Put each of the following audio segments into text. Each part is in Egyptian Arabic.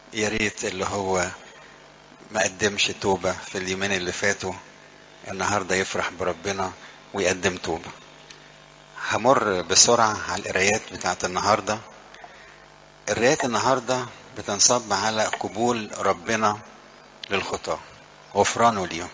يا ريت اللي هو ما قدمش توبة في اليومين اللي فاتوا النهارده يفرح بربنا ويقدم توبة همر بسرعة على القرايات بتاعت النهارده قرايات النهارده بتنصب على قبول ربنا للخطاة غفرانه ليهم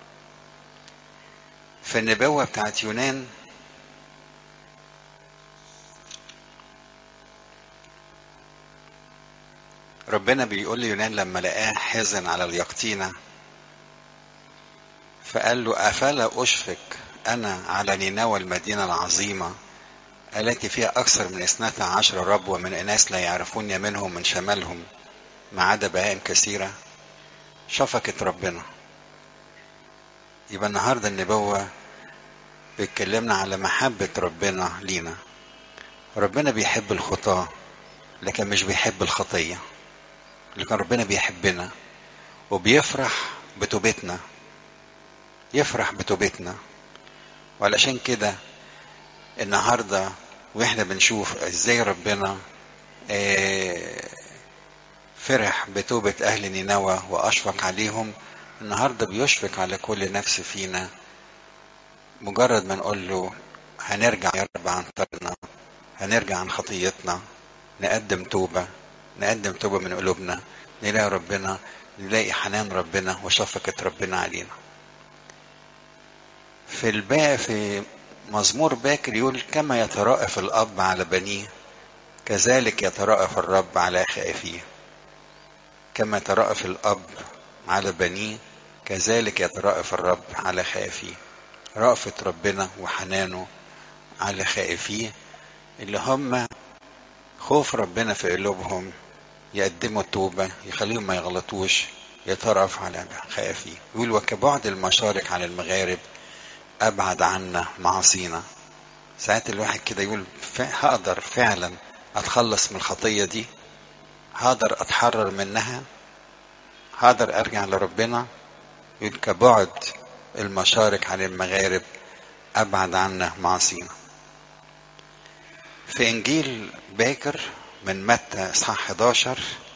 في النبوة بتاعت يونان ربنا بيقول ليونان لما لقاه حزن على اليقطينة فقال له أفلا أشفق أنا على نينوى المدينة العظيمة التي فيها أكثر من اثنتا عشر ربوة من أناس لا يعرفون يمينهم من شمالهم ما عدا بهائم كثيرة شفقت ربنا يبقى النهاردة النبوة بيتكلمنا على محبة ربنا لينا ربنا بيحب الخطاة لكن مش بيحب الخطية لكن ربنا بيحبنا وبيفرح بتوبتنا يفرح بتوبتنا وعلشان كده النهارده واحنا بنشوف ازاي ربنا فرح بتوبة أهل نينوى وأشفق عليهم النهارده بيشفق على كل نفس فينا مجرد ما نقول له هنرجع يا رب عن طريقنا هنرجع عن خطيتنا نقدم توبة نقدم توبة من قلوبنا نلاقي ربنا نلاقي حنان ربنا وشفقة ربنا علينا في الباقي في مزمور باكر يقول كما يترأف الأب على بنيه كذلك يترأف الرب على خائفيه كما يترأف الأب على بنيه كذلك يترأف الرب على خائفيه رأفة ربنا وحنانه على خائفيه اللي هم خوف ربنا في قلوبهم يقدموا التوبة يخليهم ما يغلطوش يترأف على خائفيه يقول وكبعد المشارق على المغارب أبعد عنا معاصينا ساعات الواحد كده يقول هقدر فعلا أتخلص من الخطية دي هقدر أتحرر منها هقدر أرجع لربنا يقول كبعد المشارق عن المغارب أبعد عنا معاصينا في إنجيل باكر من متى إصحاح 11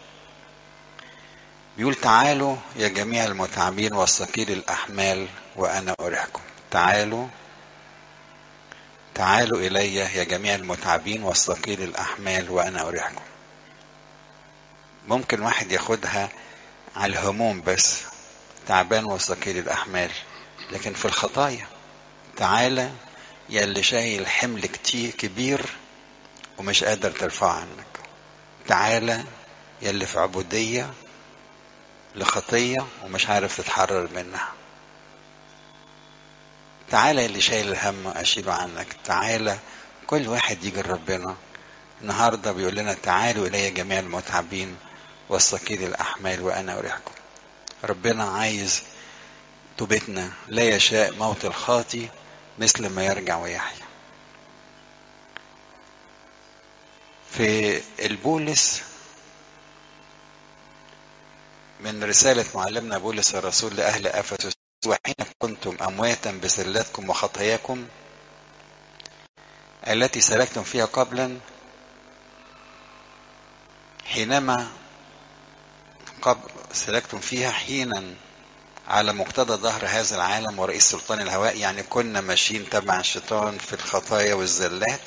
بيقول تعالوا يا جميع المتعبين والثقيل الأحمال وأنا أريحكم تعالوا تعالوا إلي يا جميع المتعبين والثقيل الأحمال وأنا أريحكم ممكن واحد ياخدها على الهموم بس تعبان وثقيل الأحمال لكن في الخطايا تعالى يا اللي شايل حمل كتير كبير ومش قادر ترفعه عنك تعالى يا اللي في عبودية لخطية ومش عارف تتحرر منها تعالى اللي شايل الهم اشيله عنك تعالى كل واحد يجي لربنا النهارده بيقول لنا تعالوا الي جميع المتعبين والثقيل الاحمال وانا اريحكم ربنا عايز توبتنا لا يشاء موت الخاطي مثل ما يرجع ويحيا في البولس من رسالة معلمنا بولس الرسول لأهل أفسس وحين كنتم أمواتا بسلاتكم وخطاياكم التي سلكتم فيها قبلا حينما قبل سلكتم فيها حينا على مقتضى ظهر هذا العالم ورئيس سلطان الهواء يعني كنا ماشيين تبع الشيطان في الخطايا والزلات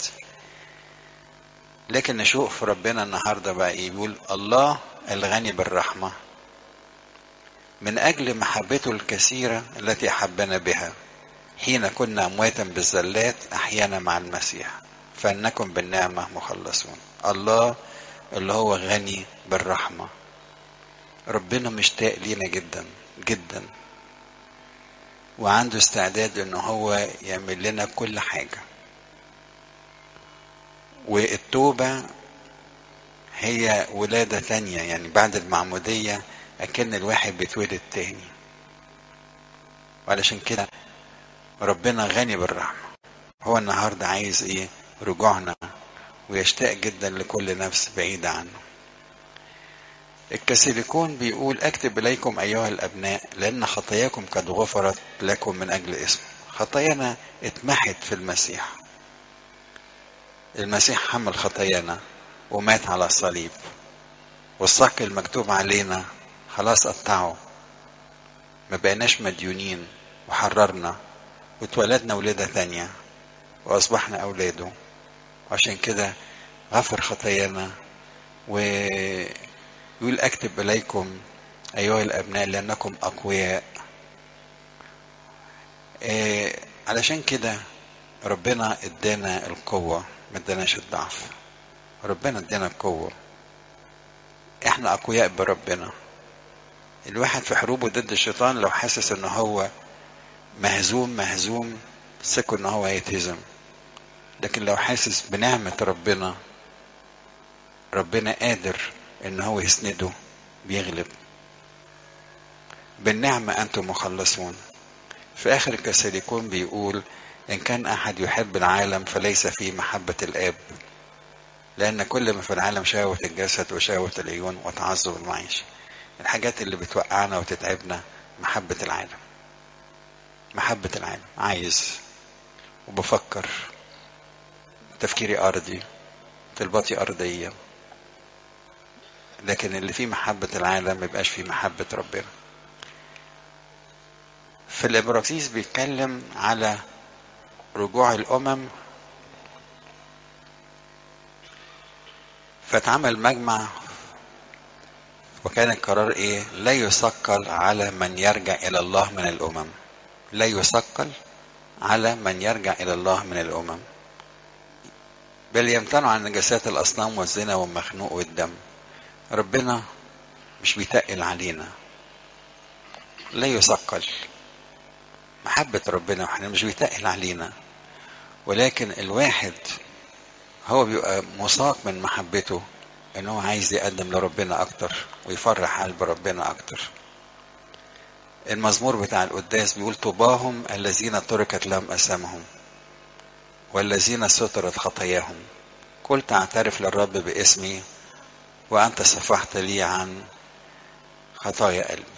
لكن نشوف ربنا النهارده بقى ايه بيقول الله الغني بالرحمه من أجل محبته الكثيرة التي أحبنا بها حين كنا أمواتا بالزلات أحيانا مع المسيح فإنكم بالنعمة مخلصون الله اللي هو غني بالرحمة ربنا مشتاق لينا جدا جدا وعنده استعداد ان هو يعمل لنا كل حاجة والتوبة هي ولادة تانية يعني بعد المعمودية أكن الواحد بيتولد تاني وعلشان كده ربنا غني بالرحمة هو النهاردة عايز ايه رجوعنا ويشتاق جدا لكل نفس بعيدة عنه الكسيليكون بيقول اكتب اليكم ايها الابناء لان خطاياكم قد غفرت لكم من اجل اسمه خطايانا اتمحت في المسيح المسيح حمل خطايانا ومات على الصليب والصك المكتوب علينا خلاص قطعه ما بقيناش مديونين وحررنا واتولدنا ولادة تانية وأصبحنا أولاده وعشان كده غفر خطايانا ويقول أكتب إليكم أيها الأبناء لأنكم أقوياء إيه علشان كده ربنا ادانا القوة ما اداناش الضعف ربنا ادانا القوة احنا أقوياء بربنا الواحد في حروبه ضد الشيطان لو حاسس ان هو مهزوم مهزوم ثقوا ان هو هيتهزم لكن لو حاسس بنعمة ربنا ربنا قادر ان هو يسنده بيغلب بالنعمة انتم مخلصون في اخر كساليكون بيقول ان كان احد يحب العالم فليس فيه محبة الاب لان كل ما في العالم شهوة الجسد وشهوة العيون وتعذب المعيشة الحاجات اللي بتوقعنا وتتعبنا محبة العالم محبة العالم عايز وبفكر تفكيري أرضي طلباتي أرضية لكن اللي فيه محبة العالم ميبقاش فيه محبة ربنا في الإبراكسيس بيتكلم على رجوع الأمم فاتعمل مجمع وكان القرار ايه لا يثقل على من يرجع الى الله من الامم لا يثقل على من يرجع الى الله من الامم بل يمتنع عن نجاسات الاصنام والزنا والمخنوق والدم ربنا مش بيتقل علينا لا يثقل محبة ربنا احنا مش بيتقل علينا ولكن الواحد هو بيبقى مساق من محبته ان هو عايز يقدم لربنا اكتر ويفرح قلب ربنا اكتر المزمور بتاع القداس بيقول طوباهم الذين تركت لهم اسامهم والذين سترت خطاياهم قلت اعترف للرب باسمي وانت صفحت لي عن خطايا قلبي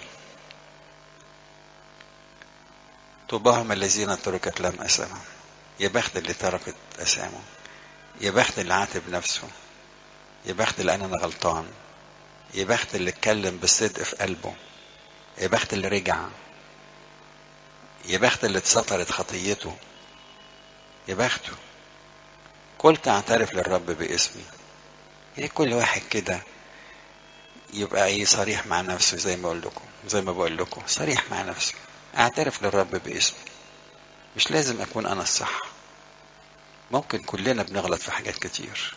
طوباهم الذين تركت لهم اسامهم يا بخت اللي تركت اسامه يا بخت اللي عاتب نفسه يا بخت اللي انا غلطان يا بخت اللي اتكلم بالصدق في قلبه يا بخت اللي رجع يا بخت اللي اتسترت خطيته يا بخته قلت اعترف للرب باسمي هي كل واحد كده يبقى ايه صريح مع نفسه زي ما اقول لكم زي ما بقول لكم صريح مع نفسه اعترف للرب باسمي مش لازم اكون انا الصح ممكن كلنا بنغلط في حاجات كتير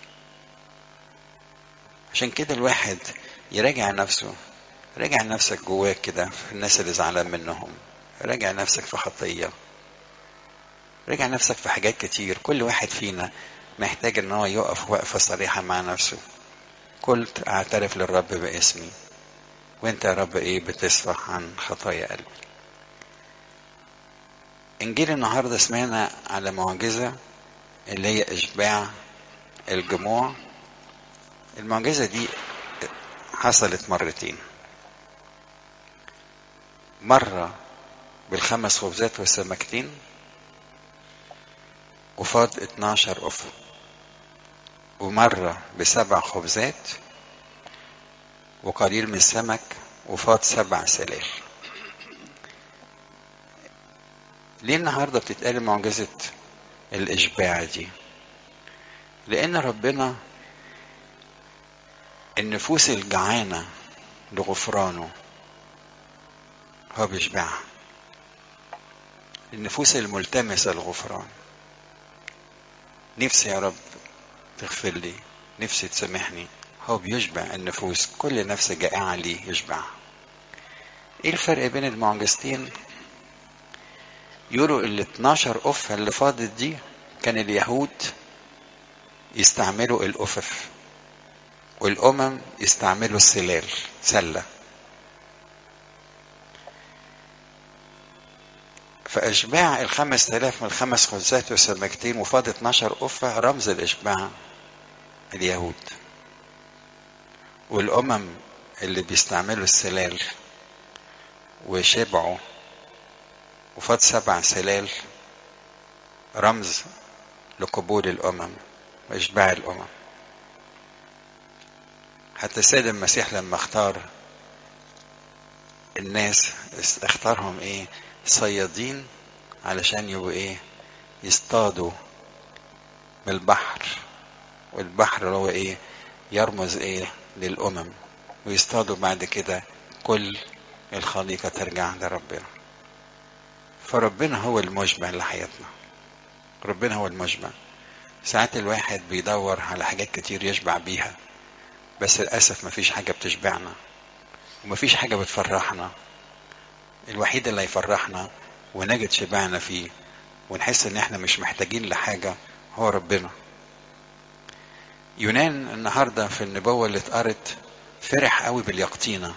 عشان كده الواحد يراجع نفسه راجع نفسك جواك كده في الناس اللي زعلان منهم راجع نفسك في خطية راجع نفسك في حاجات كتير كل واحد فينا محتاج ان هو يقف وقفة صريحة مع نفسه قلت اعترف للرب باسمي وانت يا رب ايه بتصفح عن خطايا قلبي انجيل النهارده سمعنا على معجزة اللي هي اشباع الجموع المعجزة دي حصلت مرتين مرة بالخمس خبزات والسمكتين وفاض 12 أفق ومرة بسبع خبزات وقليل من السمك وفاض سبع سلال ليه النهاردة بتتقال معجزة الإشباع دي لأن ربنا النفوس الجعانة لغفرانه هو بيشبعها النفوس الملتمسة الغفران نفسي يا رب تغفر لي نفسي تسامحني هو بيشبع النفوس كل نفس جائعة ليه يشبعها ايه الفرق بين المعجزتين يقولوا ال 12 أفة اللي فاضت دي كان اليهود يستعملوا الأفف والأمم يستعملوا السلال سلة فإشباع الخمس تلاف من الخمس خبزات والسمكتين وفاض 12 أفة رمز الإشباع اليهود والأمم اللي بيستعملوا السلال وشبعوا وفاض سبع سلال رمز لقبول الأمم وإشباع الأمم حتى السيد المسيح لما اختار الناس اختارهم ايه صيادين علشان يبقوا ايه يصطادوا من البحر والبحر اللي هو ايه يرمز ايه للامم ويصطادوا بعد كده كل الخليقه ترجع لربنا فربنا هو المشبع لحياتنا ربنا هو المشبع ساعات الواحد بيدور على حاجات كتير يشبع بيها بس للأسف مفيش حاجة بتشبعنا ومفيش حاجة بتفرحنا الوحيد اللي هيفرحنا ونجد شبعنا فيه ونحس ان احنا مش محتاجين لحاجة هو ربنا يونان النهاردة في النبوة اللي اتقرت فرح قوي باليقطينة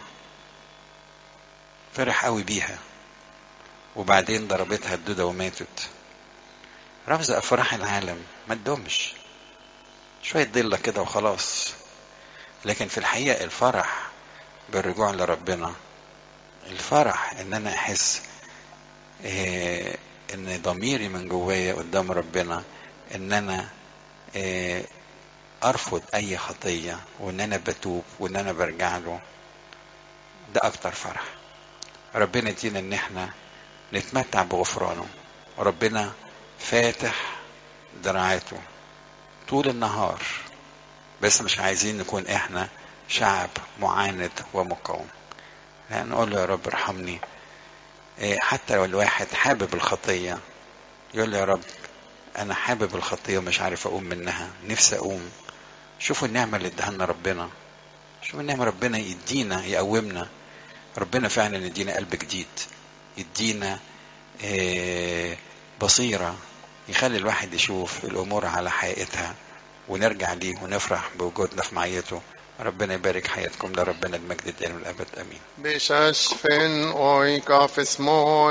فرح قوي بيها وبعدين ضربتها الدودة وماتت رمز أفراح العالم ما تدومش شوية ضلة كده وخلاص لكن في الحقيقة الفرح بالرجوع لربنا الفرح ان انا احس إيه ان ضميري من جوايا قدام ربنا ان انا إيه ارفض اي خطية وان انا بتوب وان انا برجع له ده اكتر فرح ربنا يدينا ان احنا نتمتع بغفرانه وربنا فاتح دراعاته طول النهار بس مش عايزين نكون احنا شعب معاند ومقاوم يعني نقول له يا رب ارحمني إيه حتى لو الواحد حابب الخطية يقول له يا رب انا حابب الخطية ومش عارف اقوم منها نفسي اقوم شوفوا النعمة اللي اداها لنا ربنا شوفوا النعمة ربنا يدينا يقومنا ربنا فعلا يدينا قلب جديد يدينا إيه بصيرة يخلي الواحد يشوف الأمور على حقيقتها ونرجع ليه ونفرح بوجودنا في معيته ربنا يبارك حياتكم لربنا المجد الدائم الأبد أمين بششفن أوي كافس موي